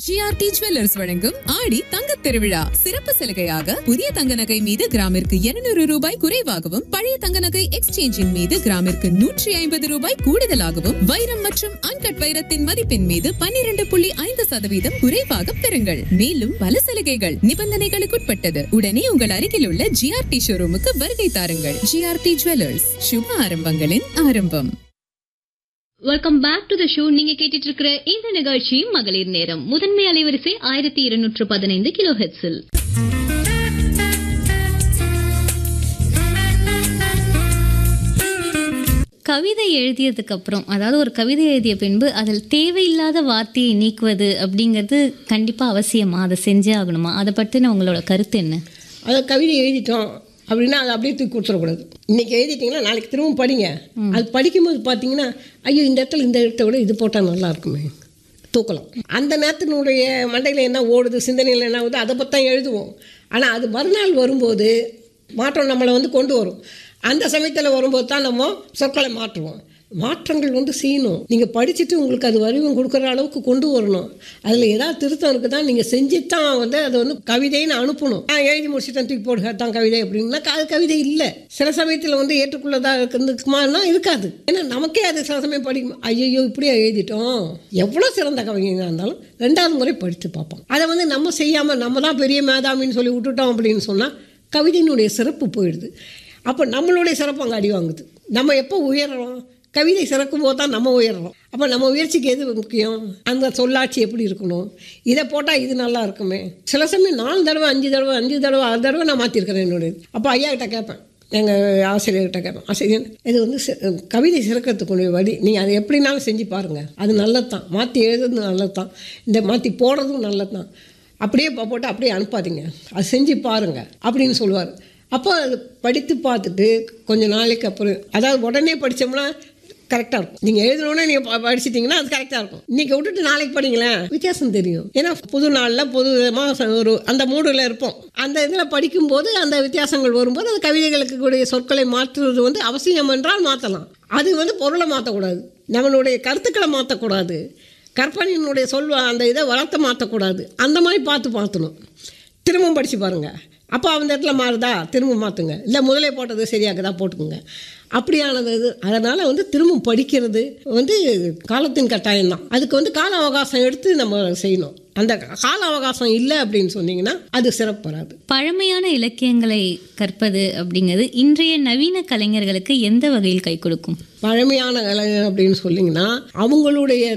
GRT jewellers வழங்கும் ஆடி தங்க திருவிழா சிறப்பு சலுகையாக புதிய தங்க நகை மீது கிராமிற்கு 200 ரூபாய் குறைவாகவும் பழைய தங்க நகை எக்ஸ்சேஞ்சின் மீது கிராமிற்கு நூற்றி ஐம்பது ரூபாய் கூடுதலாகவும் வைரம் மற்றும் அன்கட் வைரத்தின் மதிப்பின் மீது 12.5% புள்ளி ஐந்து சதவீதம் குறைவாக பெறுங்கள் மேலும் பல சலுகைகள் நிபந்தனைகளுக்குட்பட்டது உடனே உங்கள் அருகில் உள்ள ஜிஆர்டி ஷோரூமுக்கு வருகை தாருங்கள் ஜிஆர்டி ஜுவல்லர்ஸ் சுப ஆரம்பங்களின் ஆரம்பம் welcome back to the show நீங்க கேட்டுட்டு இருக்கிற இந்த நிகழ்ச்சி மகளிர் நேரம் முதன்மை அலைவரிசை ஆயிரத்தி இருநூற்று பதினைந்து கிலோ ஹெட்ஸில் கவிதை எழுதியதுக்கு அப்புறம் அதாவது ஒரு கவிதை எழுதிய பின்பு அதில் தேவையில்லாத வார்த்தையை நீக்குவது அப்படிங்கிறது கண்டிப்பா அவசியமா அதை செஞ்சே ஆகணுமா அதை பற்றின உங்களோட கருத்து என்ன அதை கவிதை எழுதிட்டோம் அப்படின்னா அதை அப்படியே தூக்கி கொடுத்துடக்கூடாது இன்னைக்கு எழுதிட்டீங்கன்னா நாளைக்கு திரும்ப படிங்க அது படிக்கும்போது பார்த்தீங்கன்னா ஐயோ இந்த இடத்துல இந்த இடத்த விட இது போட்டால் நல்லா இருக்குமே தூக்கலாம் அந்த நேரத்தினுடைய மண்டையில் என்ன ஓடுது சிந்தனையில் என்ன ஆகுது அதை பற்றி தான் எழுதுவோம் ஆனால் அது மறுநாள் வரும்போது மாற்றம் நம்மளை வந்து கொண்டு வரும் அந்த சமயத்தில் வரும்போது தான் நம்ம சொற்களை மாற்றுவோம் மாற்றங்கள் வந்து செய்யணும் நீங்கள் படிச்சுட்டு உங்களுக்கு அது வடிவம் கொடுக்குற அளவுக்கு கொண்டு வரணும் அதில் ஏதாவது திருத்தம் இருக்குது தான் நீங்கள் செஞ்சு தான் வந்து அதை வந்து கவிதைன்னு அனுப்பணும் நான் எழுதி முடிச்சுட்டேன் தூக்கி போடுக தான் கவிதை அப்படின்னா அது கவிதை இல்லை சில சமயத்தில் வந்து ஏற்றுக்குள்ளதாக இருக்குமானா இருக்காது ஏன்னா நமக்கே அது சில சமயம் படிக்கும் ஐயோ இப்படியே எழுதிட்டோம் எவ்வளோ சிறந்த கவிஞனாக இருந்தாலும் ரெண்டாவது முறை படித்து பார்ப்போம் அதை வந்து நம்ம செய்யாமல் நம்ம தான் பெரிய மேதாமின்னு சொல்லி விட்டுட்டோம் அப்படின்னு சொன்னால் கவிதையினுடைய சிறப்பு போயிடுது அப்போ நம்மளுடைய சிறப்பு அங்கே அடி வாங்குது நம்ம எப்போ உயர்றோம் கவிதை சிறக்கும் போது தான் நம்ம உயர்றோம் அப்போ நம்ம முயற்சிக்கு எது முக்கியம் அந்த சொல்லாட்சி எப்படி இருக்கணும் இதை போட்டால் இது நல்லா இருக்குமே சில சமயம் நாலு தடவை அஞ்சு தடவை அஞ்சு தடவை ஆறு தடவை நான் மாற்றிருக்கிறேன் என்னுடைய அப்போ ஐயா கிட்ட கேட்பேன் எங்கள் ஆசிரியர்கிட்ட கேட்பேன் ஆசிரியர் இது வந்து சி- கவிதை சிறக்கிறதுக்குரிய வழி நீங்கள் அதை எப்படினாலும் செஞ்சு பாருங்கள் அது நல்லது தான் மாற்றி எழுதுறது நல்லது தான் இந்த மாற்றி போடுறதும் நல்லது தான் அப்படியே போ- போட்டு அப்படியே அனுப்பாதீங்க அது செஞ்சு பாருங்கள் அப்படின்னு சொல்லுவார் அப்போ அது படித்து பார்த்துட்டு கொஞ்ச நாளைக்கு அப்புறம் அதாவது உடனே படித்தோம்னா கரெக்டாக இருக்கும் நீங்கள் எழுதணுன்னே நீங்கள் படிச்சிட்டிங்கன்னா அது கரெக்டாக இருக்கும் இன்றைக்கி விட்டுட்டு நாளைக்கு படிங்களேன் வித்தியாசம் தெரியும் ஏன்னா புது நாளில் புது விதமாக ஒரு அந்த மூடில் இருப்போம் அந்த இதில் படிக்கும்போது அந்த வித்தியாசங்கள் வரும்போது அந்த கவிதைகளுக்கு கூடிய சொற்களை மாற்றுவது வந்து அவசியம் என்றால் மாற்றலாம் அது வந்து பொருளை மாற்றக்கூடாது நம்மளுடைய கருத்துக்களை மாற்றக்கூடாது கற்பனையினுடைய சொல் அந்த இதை வளர்த்த மாற்றக்கூடாது அந்த மாதிரி பார்த்து மாற்றணும் திரும்ப படித்து பாருங்கள் அப்போ அந்த இடத்துல மாறுதா திரும்ப மாற்றுங்க இல்லை முதலே போட்டது சரியாக்குதா போட்டுக்கோங்க அப்படியானது இது அதனால் வந்து திரும்ப படிக்கிறது வந்து காலத்தின் கட்டாயம் தான் அதுக்கு வந்து கால அவகாசம் எடுத்து நம்ம செய்யணும் அந்த கால அவகாசம் இல்லை அப்படின்னு சொன்னீங்கன்னா அது சிறப்பு வராது பழமையான இலக்கியங்களை கற்பது அப்படிங்கிறது இன்றைய நவீன கலைஞர்களுக்கு எந்த வகையில் கை கொடுக்கும் பழமையான கலை அப்படின்னு சொன்னீங்கன்னா அவங்களுடைய